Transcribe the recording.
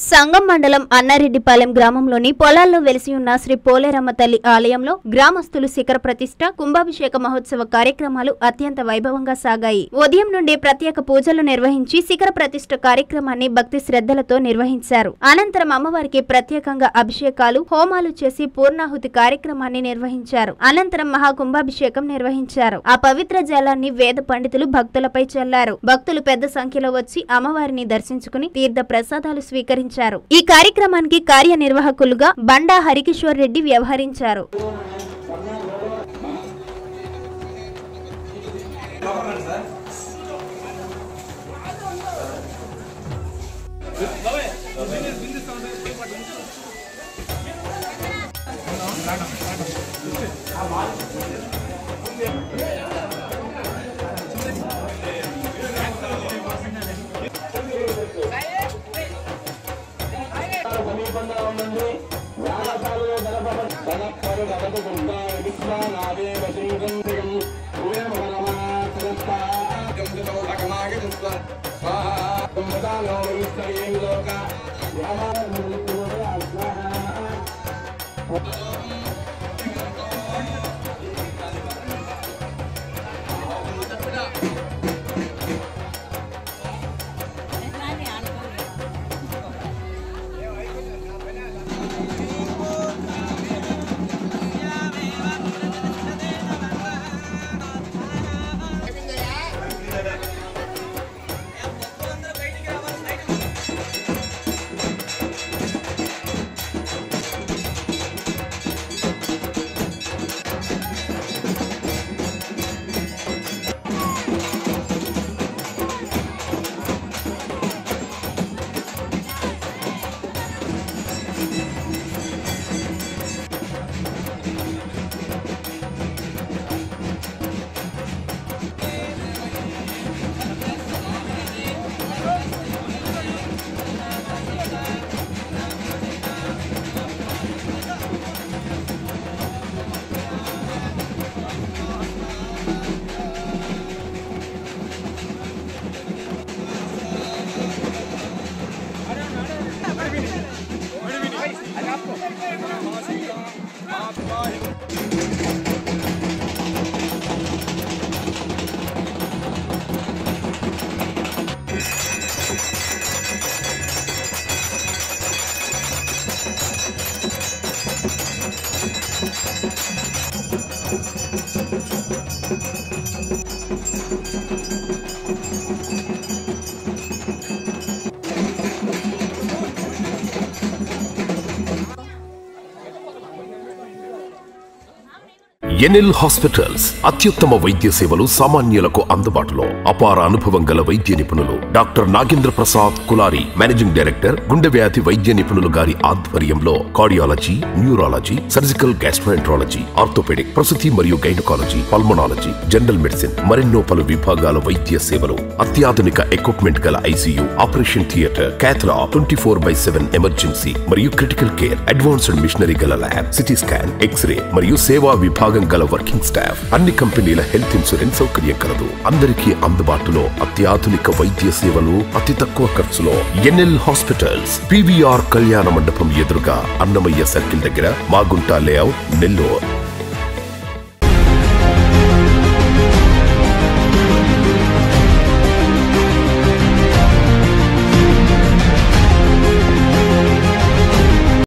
సంగం మండలం అన్నారెడ్డిపాలెం గ్రామంలోని పొలాల్లో వెలిసి ఉన్న శ్రీ పోలేరమ్మ తల్లి ఆలయంలో గ్రామస్తులు శిఖర ప్రతిష్ట కుంభాభిషేక మహోత్సవ కార్యక్రమాలు అత్యంత వైభవంగా సాగాయి ఉదయం నుండి ప్రత్యేక పూజలు నిర్వహించి శిఖర ప్రతిష్ట కార్యక్రమాన్ని భక్తి శ్రద్ధలతో నిర్వహించారు అనంతరం అమ్మవారికి ప్రత్యేకంగా అభిషేకాలు హోమాలు చేసి పూర్ణాహుతి కార్యక్రమాన్ని నిర్వహించారు అనంతరం మహాకుంభాభిషేకం నిర్వహించారు ఆ పవిత్ర జలాన్ని వేద పండితులు భక్తులపై చల్లారు భక్తులు పెద్ద సంఖ్యలో వచ్చి అమ్మవారిని దర్శించుకుని తీర్థ ప్రసాదాలు స్వీకరించారు ఈ కార్యక్రమానికి కార్యనిర్వాహకులుగా బండా హరికిషోర్ రెడ్డి వ్యవహరించారు ఎన్ఎల్ హాస్పిటల్స్ అత్యుత్తమ వైద్య సేవలు సామాన్యులకు అందుబాటులో అపార అనుభవం గల వైద్య నిపుణులు doctor Nagendra Prasad Kulari managing director గుండె వ్యాధి వైద్య నిపుణులు గారి ఆధ్వర్యంలో cardiology neurology surgical gastroenterology orthopaedic ప్రసూతి మరియు గైనకాలజీ పల్మనాలజీ జనరల్ మెడిసిన్ మరెన్నో పలు విభాగాల వైద్య సేవలు అత్యాధునిక ఎక్విప్మెంట్ గల ICU operation theatre cath lab twenty four by seven emergency మరియు క్రిటికల్ కేర్ అడ్వాన్స్డ్ మిషనరీ గల ల్యాబ్ సిటీ స్కాన్ ఎక్స్రే మరియు సేవా విభాగం గల వర్కింగ్ స్టాఫ్ అన్ని కంపెనీల హెల్త్ ఇన్సూరెన్స్ సౌకర్యం కలదు అందరికీ అందుబాటులో అత్యాధునిక వైద్య సేవలు అతి తక్కువ ఖర్చులో ఎన్ఎల్ హాస్పిటల్స్ పివిఆర్ కళ్యాణ మండపం ఎదురుగా అన్నమయ్య సర్కిల్ దగ్గర మాగుంట లేఅవుట్ నెల్లూరు